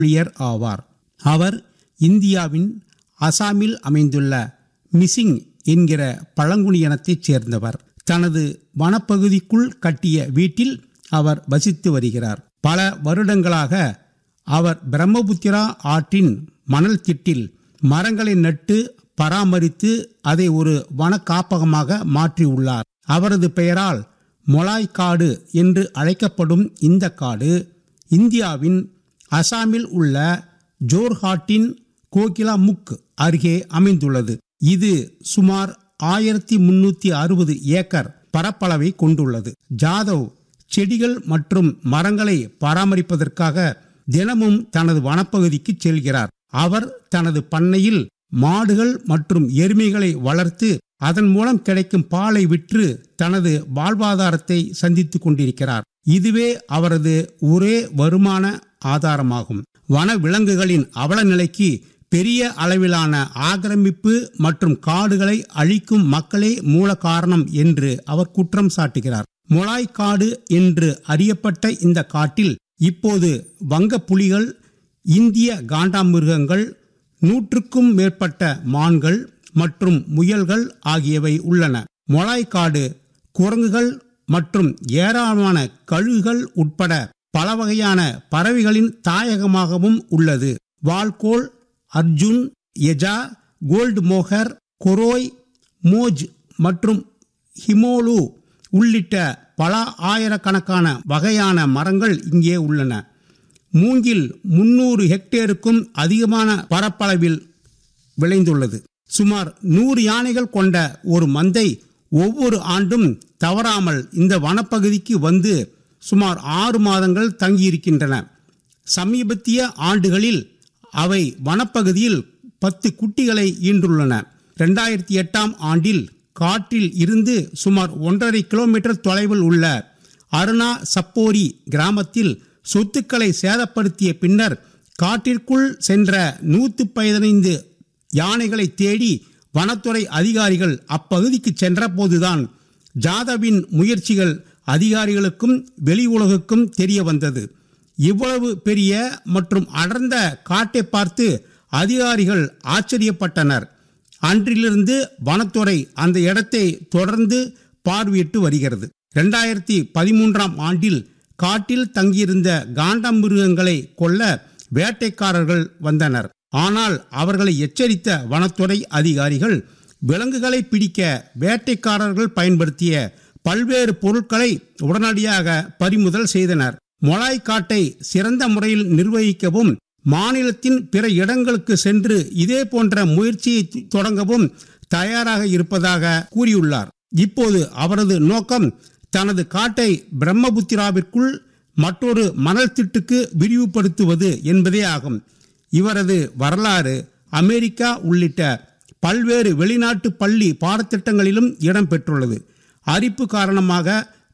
மொழியர் ஆவார் அவர் இந்தியாவின் அசாமில் அமைந்துள்ள மிசிங் என்கிற பழங்குடி இனத்தைச் சேர்ந்தவர் தனது வனப்பகுதிக்குள் கட்டிய வீட்டில் அவர் வசித்து வருகிறார் பல வருடங்களாக அவர் பிரம்மபுத்திரா ஆற்றின் மணல் திட்டில் மரங்களை நட்டு பராமரித்து அதை ஒரு வன காப்பகமாக மாற்றியுள்ளார் அவரது பெயரால் மொலாய் காடு என்று அழைக்கப்படும் இந்த காடு இந்தியாவின் அசாமில் உள்ள ஜோர்ஹாட்டின் கோகிலாமுக் அருகே அமைந்துள்ளது இது சுமார் ஆயிரத்தி முன்னூத்தி அறுபது ஏக்கர் பரப்பளவை கொண்டுள்ளது ஜாதவ் செடிகள் மற்றும் மரங்களை பராமரிப்பதற்காக தினமும் தனது வனப்பகுதிக்கு செல்கிறார் அவர் தனது பண்ணையில் மாடுகள் மற்றும் எருமைகளை வளர்த்து அதன் மூலம் கிடைக்கும் பாலை விற்று தனது வாழ்வாதாரத்தை சந்தித்துக் கொண்டிருக்கிறார் இதுவே அவரது ஒரே வருமான ஆதாரமாகும் வன விலங்குகளின் அவல நிலைக்கு பெரிய அளவிலான ஆக்கிரமிப்பு மற்றும் காடுகளை அழிக்கும் மக்களே மூல காரணம் என்று அவர் குற்றம் சாட்டுகிறார் மொலாய் காடு என்று அறியப்பட்ட இந்த காட்டில் இப்போது வங்க புலிகள் இந்திய காண்டாமிருகங்கள் நூற்றுக்கும் மேற்பட்ட மான்கள் மற்றும் முயல்கள் ஆகியவை உள்ளன மொலாய் காடு குரங்குகள் மற்றும் ஏராளமான கழுகுகள் உட்பட பல வகையான பறவைகளின் தாயகமாகவும் உள்ளது வால்கோல் அர்ஜுன் எஜா கோல்டு மோகர் கொரோய் மோஜ் மற்றும் ஹிமோலு உள்ளிட்ட பல ஆயிரக்கணக்கான வகையான மரங்கள் இங்கே உள்ளன மூங்கில் முன்னூறு ஹெக்டேருக்கும் அதிகமான பரப்பளவில் விளைந்துள்ளது சுமார் நூறு யானைகள் கொண்ட ஒரு மந்தை ஒவ்வொரு ஆண்டும் தவறாமல் இந்த வனப்பகுதிக்கு வந்து சுமார் ஆறு மாதங்கள் தங்கியிருக்கின்றன சமீபத்திய ஆண்டுகளில் அவை வனப்பகுதியில் பத்து குட்டிகளை ஈன்றுள்ளன ரெண்டாயிரத்தி எட்டாம் ஆண்டில் காட்டில் இருந்து சுமார் ஒன்றரை கிலோமீட்டர் தொலைவில் உள்ள அருணா சப்போரி கிராமத்தில் சொத்துக்களை சேதப்படுத்திய பின்னர் காட்டிற்குள் சென்ற நூற்று பதினைந்து யானைகளை தேடி வனத்துறை அதிகாரிகள் அப்பகுதிக்கு சென்றபோதுதான் ஜாதவின் முயற்சிகள் அதிகாரிகளுக்கும் வெளி உலகுக்கும் தெரிய வந்தது இவ்வளவு பெரிய மற்றும் அடர்ந்த காட்டை பார்த்து அதிகாரிகள் ஆச்சரியப்பட்டனர் அன்றிலிருந்து வனத்துறை அந்த இடத்தை தொடர்ந்து பார்வையிட்டு வருகிறது ரெண்டாயிரத்தி பதிமூன்றாம் ஆண்டில் காட்டில் தங்கியிருந்த காண்டமிருகங்களை கொல்ல வேட்டைக்காரர்கள் வந்தனர் ஆனால் அவர்களை எச்சரித்த வனத்துறை அதிகாரிகள் விலங்குகளை பிடிக்க வேட்டைக்காரர்கள் பயன்படுத்திய பல்வேறு பொருட்களை உடனடியாக பறிமுதல் செய்தனர் மொளாய் காட்டை சிறந்த முறையில் நிர்வகிக்கவும் மாநிலத்தின் பிற இடங்களுக்கு சென்று இதே போன்ற முயற்சியை தொடங்கவும் தயாராக இருப்பதாக கூறியுள்ளார் இப்போது அவரது நோக்கம் தனது காட்டை பிரம்மபுத்திராவிற்குள் மற்றொரு மணல் திட்டுக்கு விரிவுபடுத்துவது என்பதே ஆகும் இவரது வரலாறு அமெரிக்கா உள்ளிட்ட பல்வேறு வெளிநாட்டு பள்ளி பாடத்திட்டங்களிலும் இடம்பெற்றுள்ளது அரிப்பு காரணமாக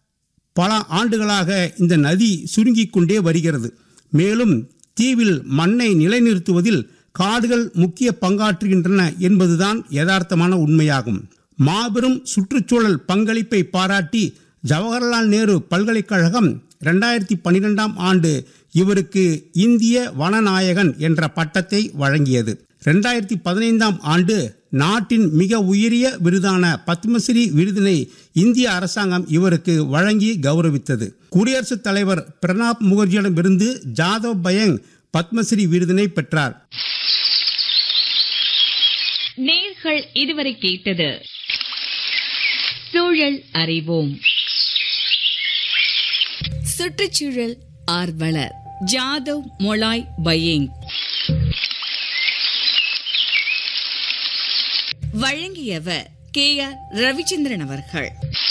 பல ஆண்டுகளாக இந்த நதி சுருங்கிக் கொண்டே வருகிறது மேலும் தீவில் மண்ணை நிலைநிறுத்துவதில் காடுகள் முக்கிய பங்காற்றுகின்றன என்பதுதான் யதார்த்தமான உண்மையாகும் மாபெரும் சுற்றுச்சூழல் பங்களிப்பை பாராட்டி ஜவஹர்லால் நேரு பல்கலைக்கழகம் ரெண்டாயிரத்தி பன்னிரெண்டாம் ஆண்டு இவருக்கு இந்திய வனநாயகன் என்ற பட்டத்தை வழங்கியது ரெண்டாயிரத்தி பதினைந்தாம் ஆண்டு நாட்டின் மிக உயரிய விருதான பத்மஸ்ரீ விருதினை இந்திய அரசாங்கம் இவருக்கு வழங்கி கௌரவித்தது குடியரசுத் தலைவர் பிரணாப் முகர்ஜியிடமிருந்து ஜாதவ் பயங் பத்மஸ்ரீ விருதினை பெற்றார் நேர்கள் இதுவரை கேட்டது சூழல் அறிவோம் சுற்றுச்சூழல் ஆர்வலர் ஜாதவ் மொலாய் பையேங் வழங்கியவர் கே ஆர் ரவிச்சந்திரன் அவர்கள்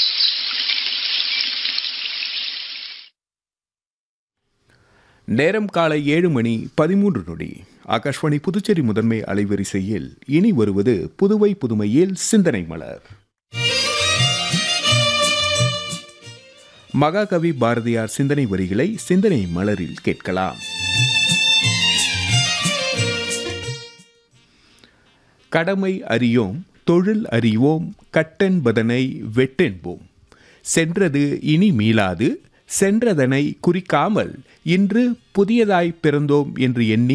நேரம் காலை ஏழு மணி பதிமூன்று நொடி ஆகாஷ்வாணி புதுச்சேரி முதன்மை அலைவரிசையில் இனி வருவது புதுவை புதுமையில் சிந்தனை மலர் மகாகவி பாரதியார் சிந்தனை வரிகளை சிந்தனை மலரில் கேட்கலாம் கடமை அறியோம் தொழில் அறிவோம் கட்டென்பதனை வெட்டென்போம் சென்றது இனி மீளாது சென்றதனை குறிக்காமல் இன்று புதியதாய் பிறந்தோம் என்று எண்ணி